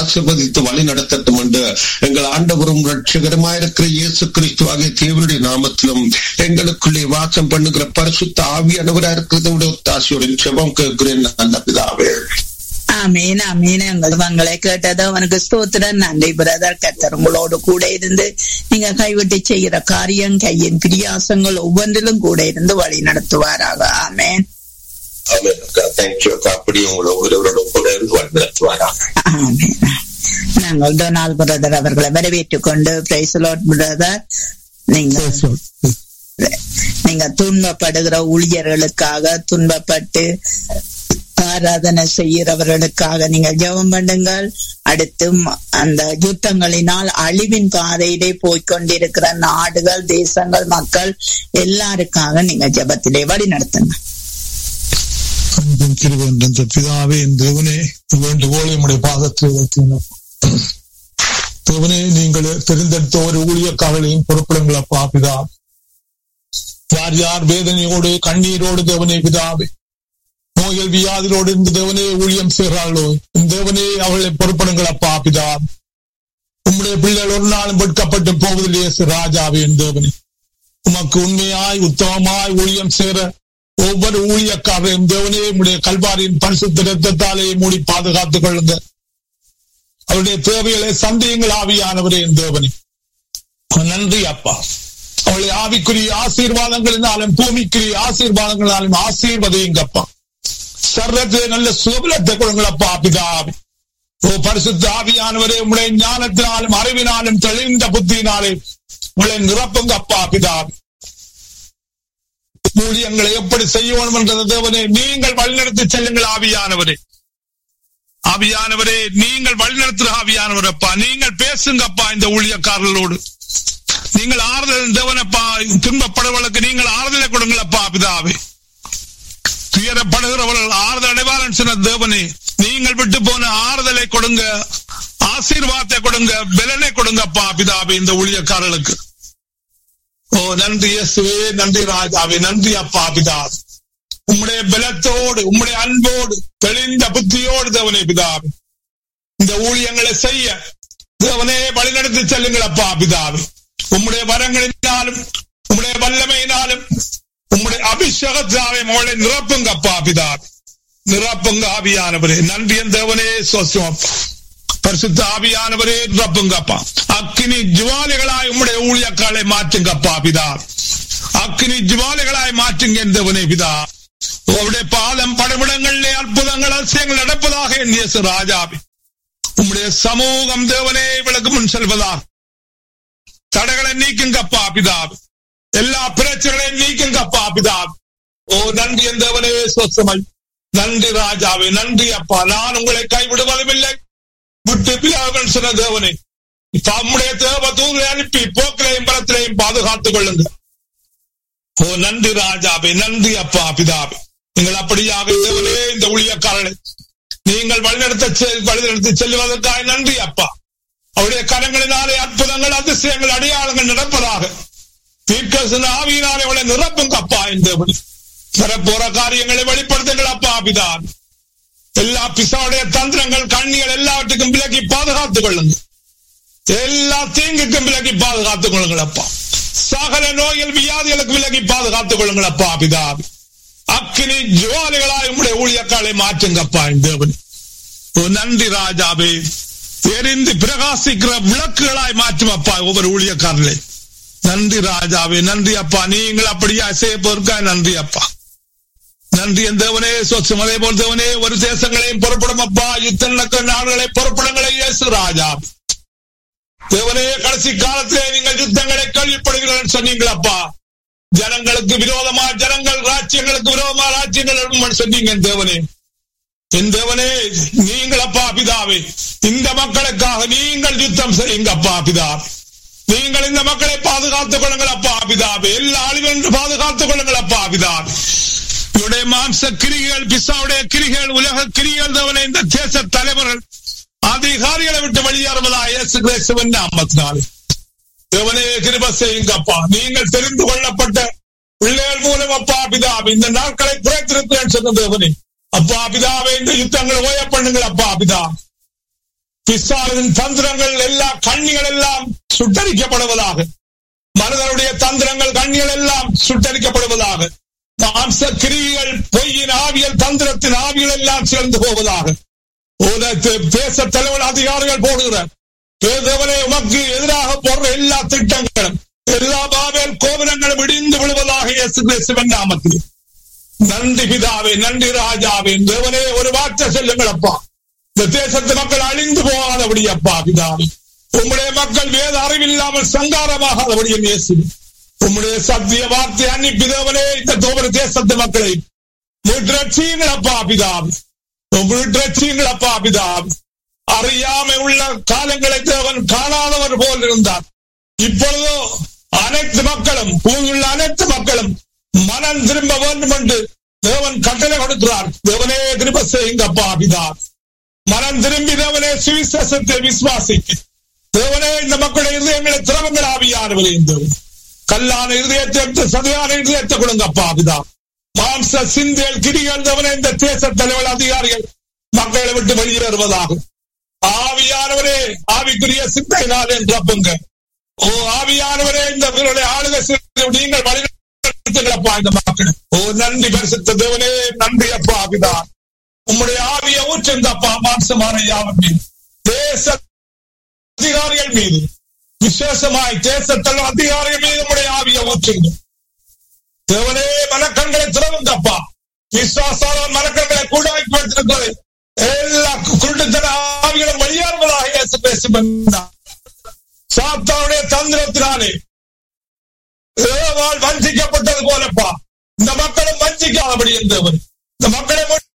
ஆசிர்வதித்து வழி நடத்தட்டும் என்று எங்கள் ஆண்டவரும் ரட்சகரமாயிருக்கிற இயேசு கிறிஸ்துவாகிய தேவனுடைய நாமத்திலும் எங்களுக்குள்ளே வாசம் பண்ணுகிற பரிசுத்த ஆவியானவராக இருக்கிறதோட ஒத்தாசியோட செபம் கேட்கிறேன் நல்ல பிதாவே ஆமீன் ஆமீன் எங்கள் உங்களை கேட்டது அவனுக்கு ஸ்தோத்திரம் நன்றி பிரதர் கத்தர் உங்களோடு கூட இருந்து நீங்க கைவிட்டு செய்கிற காரியம் கையின் பிரியாசங்கள் ஒவ்வொன்றிலும் கூட இருந்து வழி நடத்துவாராக ஆமேன் ஆமென் அக்கா தேங்க்யூ அக்கா அப்படி உங்களை ஒவ்வொருவரோட கூட இருந்து வழி நடத்துவாராக ஆமேன் நாங்கள் டொனால்ட் பிரதர் அவர்களை வரவேற்றுக் கொண்டு பிரைசலோட் பிரதர் நீங்க நீங்க துன்பப்படுகிற ஊழியர்களுக்காக துன்பப்பட்டு ஆராதனை செய்கிறவர்களுக்காக நீங்கள் ஜெபம் பண்ணுங்கள் அடுத்து அந்த யுத்தங்களினால் அழிவின் பாதையிலே போய்கொண்டிருக்கிற நாடுகள் தேசங்கள் மக்கள் எல்லாருக்காக நீங்க ஜெபத்திலே வழி நடத்துங்க அன்பும் கிருபென்ற பிதாவே என் தேவனே வேண்டுகோளை உடைய பாதத்தில் வைத்தீங்க தேவனே நீங்கள் தெரிந்தெடுத்த ஒரு ஊழியக்காரர்களையும் பொறுப்பிடுங்கள் அப்பா பிதா யார் யார் வேதனையோடு கண்ணீரோடு தேவனே பிதாவே நோய்கள் வியாதிகளோடு இந்த தேவனே ஊழியம் செய்கிறார்களோ இந்த தேவனே அவர்களை பொறுப்படுங்கள் அப்பா பிதா உம்முடைய பிள்ளைகள் ஒரு நாளும் வெட்கப்பட்டு போவதில்லையே ராஜாவே என் தேவனே உமக்கு உண்மையாய் உத்தமமாய் ஊழியம் செய்கிற ஒவ்வொரு ஊழியக்காரரையும் தேவனே உடைய கல்வாரியின் பரிசுத்த ரத்தத்தாலே மூடி பாதுகாத்துக் கொள்ளுங்க அவருடைய தேவைகளை சந்தேகங்கள் ஆவியானவரே என் தேவனே நன்றி அப்பா அவளை ஆவிக்குரிய ஆசீர்வாதங்களினாலும் பூமிக்குரிய ஆசீர்வாதங்களினாலும் ஆசீர்வதையுங்கப்பா சர்வத்தை நல்ல சுகபலத்தை கொடுங்களப்பா பிதாவே ஓ பரிசுத்த ஆவியானவரே உங்களுடைய ஞானத்தினாலும் அறிவினாலும் தெளிந்த புத்தியினாலே உங்களை நிரப்புங்க அப்பா பிதாவே ஊழியங்களை எப்படி செய்ய வேண்டும் என்ற தேவனே நீங்கள் வழிநடத்தி செல்லுங்கள் ஆவியானவரே ஆவியானவரே நீங்கள் வழிநடத்துற ஆவியானவரப்பா நீங்கள் பேசுங்கப்பா இந்த ஊழியக்காரர்களோடு நீங்கள் ஆறுதல் தேவனப்பா துன்பப்படுவர்களுக்கு நீங்கள் ஆறுதலை கொடுங்களப்பா பிதாவே துயரப்படுகிறவர்கள் ஆறுதல் அடைவாரன் சொன்ன தேவனே நீங்கள் விட்டு போன ஆறுதலை கொடுங்க ஆசீர்வாதத்தை கொடுங்க பலனை கொடுங்கப்பா பிதாவே இந்த ஊழியக்காரர்களுக்கு ஓ நன்றி இயேசுவே நன்றி ராஜாவே நன்றி அப்பா பிதா உம்முடைய பலத்தோடு உம்முடைய அன்போடு தெளிந்த புத்தியோடு தேவனே பிதாவே இந்த ஊழியங்களை செய்ய தேவனே வழிநடத்தி செல்லுங்கள் அப்பா பிதாவே உம்முடைய வரங்களினாலும் உம்முடைய வல்லமையினாலும் உம்முடைய அபிஷேகத்தாவே மகளை நிரப்புங்க அப்பா பிதாவே நிரப்புங்க ஆவியானவரே நன்றி என் தேவனே சோசம் அப்பா பரிசுத்த ஆவியானவரே நிரப்புங்கப்பா அக்கினி ஜுவாலிகளாய் உம்முடைய ஊழியக்காலை மாற்றுங்கப்பா பிதா அக்கினி ஜுவாலிகளாய் மாற்றுங்க என்றவனே பிதா உங்களுடைய பாதம் படவிடங்களிலே அற்புதங்கள் அதிசயங்கள் நடப்பதாக என் இயேசு ராஜாவி உம்முடைய சமூகம் தேவனே விளக்கு முன் செல்வதாக தடைகளை நீக்குங்கப்பா பிதாவு எல்லா பிரச்சனைகளையும் நீக்குங்கப்பா பிதாவு ஓ நன்றி என் தேவனே சொசமை நன்றி ராஜாவே நன்றி அப்பா நான் உங்களை கைவிடுவதும் இல்லை விட்டு பிதாவன் சொன்ன தேவனே தம்முடைய தேவ தூதை அனுப்பி போக்கிலையும் பலத்திலையும் பாதுகாத்துக் கொள்ளுங்க ஓ நன்றி ராஜாவே நன்றி அப்பா பிதாவே நீங்கள் அப்படியாக தேவனே இந்த ஊழியக்காரனை நீங்கள் வழிநடத்த வழிநடத்தி செல்வதற்காக நன்றி அப்பா அவருடைய கரங்களினாலே அற்புதங்கள் அதிசயங்கள் அடையாளங்கள் நடப்பதாக தீர்க்க ஆவியினாலே அவளை நிரப்புங்க அப்பா இந்த வரப்போற காரியங்களை வெளிப்படுத்துங்கள் அப்பா பிதான் எல்லா பிசாவுடைய தந்திரங்கள் கண்ணிகள் எல்லாவற்றுக்கும் விலக்கி பாதுகாத்துக் கொள்ளுங்க எல்லா தீங்குக்கும் விலக்கி பாதுகாத்துக் கொள்ளுங்கள் அப்பா சகல நோய்கள் வியாதிகளுக்கு விலகி பாதுகாத்துக் கொள்ளுங்கள் அப்பா பிதா அக்கினி ஜுவாலிகளாய் உங்களுடைய ஊழியக்காலை மாற்றுங்கப்பா தேவன் நன்றி ராஜாவே எரிந்து பிரகாசிக்கிற விளக்குகளாய் மாற்றும் அப்பா ஒவ்வொரு ஊழியக்காரர்களே நன்றி ராஜாவே நன்றி அப்பா நீங்கள் அப்படியா செய்ய போருக்காய் நன்றி அப்பா நன்றி என் தேவனே சொச்சம் அதே போல் தேவனே ஒரு தேசங்களையும் புறப்படும் அப்பா யுத்த நாடுகளை புறப்படுங்களை இயேசு ராஜா தேவனே கடைசி காலத்திலே நீங்கள் யுத்தங்களை கேள்விப்படுகிறீர்கள் சொன்னீங்களப்பா ஜனங்களுக்கு விரோதமா ஜனங்கள் ராஜ்யங்களுக்கு விரோதமா ராஜ்யங்கள் சொன்னீங்க தேவனே என் தேவனே நீங்கள் அப்பா பிதாவே இந்த மக்களுக்காக நீங்கள் யுத்தம் செய்யுங்க அப்பா பிதா நீங்கள் இந்த மக்களை பாதுகாத்துக் கொள்ளுங்கள் அப்பா பிதாவே எல்லா அழிவென்று பாதுகாத்துக் கொள்ளுங்கள் அப்பா பிதாவே இவருடைய மாம்ச கிரிகள் பிசாவுடைய கிரிகள் உலக கிரிகள் தவனை இந்த தேச தலைவர்கள் அதிகாரிகளை விட்டு வெளியேறுவதா இயேசு கிறிஸ்துவின் நாமத்தினாலே தேவனே கிருப செய்யுங்கப்பா நீங்கள் தெரிந்து கொள்ளப்பட்ட பிள்ளைகள் மூலம் அப்பா பிதாவே இந்த நாட்களை குறைத்திருக்கிறேன் சொன்ன தேவனே அப்பா பிதாவே இந்த யுத்தங்களை ஓய பண்ணுங்கள் அப்பா பிதா பிசாவின் தந்திரங்கள் எல்லா கண்ணிகள் எல்லாம் சுட்டரிக்கப்படுவதாக மனிதனுடைய தந்திரங்கள் கண்ணிகள் எல்லாம் சுட்டரிக்கப்படுவதாக மாம்ச கிரிகள் பொய்யின் ஆவியல் தந்திரத்தின் ஆவியல் எல்லாம் சேர்ந்து போவதாக தேச தலைவர் அதிகாரிகள் போடுகிறார் தேவனே உமக்கு எதிராக போடுற எல்லா திட்டங்களும் எல்லா பாவேல் கோபுரங்களும் இடிந்து விழுவதாக இயேசு கிறிஸ்துவின் நாமத்தில் நன்றி பிதாவே நன்றி ராஜாவே தேவனே ஒரு வார்த்தை சொல்லுங்கள் அப்பா இந்த தேசத்து மக்கள் அழிந்து போகாதபடி அப்பா பிதாவே உம்முடைய மக்கள் வேத அறிவில்லாமல் சங்காரமாகாதபடி இயேசு உம்முடைய சத்திய வார்த்தை அன்னிப்பி தேவனே இந்த தோபர தேசத்து மக்களை மீட்டரட்சியுங்கள் அப்பா பிதாவே மீட்டரட்சியுங்கள் அப்பா பிதாவே அறியாமை உள்ள காலங்களை தேவன் காணாதவர் போல் இருந்தார் இப்பொழுதோ அனைத்து மக்களும் பூமியுள்ள அனைத்து மக்களும் மனம் திரும்ப வேண்டும் என்று தேவன் கட்டளை கொடுக்கிறார் தேவனே திரும்ப செய்யுங்கப்பா பிதா மனம் திரும்பி தேவனே சுவிசேஷத்தை விசுவாசிக்க தேவனே இந்த மக்களுடைய இருதயங்களை திரவங்கள் ஆவியானவரே தேவன் கல்லான இருதயத்தை எடுத்து சதையான இருதயத்தை கொடுங்கப்பா பிதா மாம்ச சிந்தியல் கிரிகள் தேவனே இந்த தேச தலைவர் அதிகாரிகள் மக்களை விட்டு வெளியேறுவதாக ஆவியானவரே ஆவிக்குரிய சிந்தையினால் என்றப்பங்க ஓ ஆவியானவரே இந்த ஆளுகை நீங்கள் வழிநடத்துங்களப்பா இந்த மக்கள் ஓ நன்றி பரிசுத்த தேவனே நன்றி அப்பா அபிதா உம்முடைய ஆவிய ஊற்றுந்தப்பா மாம்சமான யாவன் மீது தேச அதிகாரிகள் மீது விசேஷமாய் தேசத்தில் அதிகாரிகள் மீது உம்முடைய ஆவிய ஊற்றுங்க தேவனே மனக்கண்களை திறவுங்கப்பா விசுவாசான மனக்கண்களை கூடாக்கி வைத்திருக்கிறது எல்லா குருட்டுத்தன ஆவிகளும் வெளியேறுவதாக இயேசு பேசும் சாத்தாவுடைய தந்திரத்தினாலே ஏவாள் வஞ்சிக்கப்பட்டது போலப்பா இந்த மக்களும் வஞ்சிக்காதபடி என்றவர் இந்த மக்களை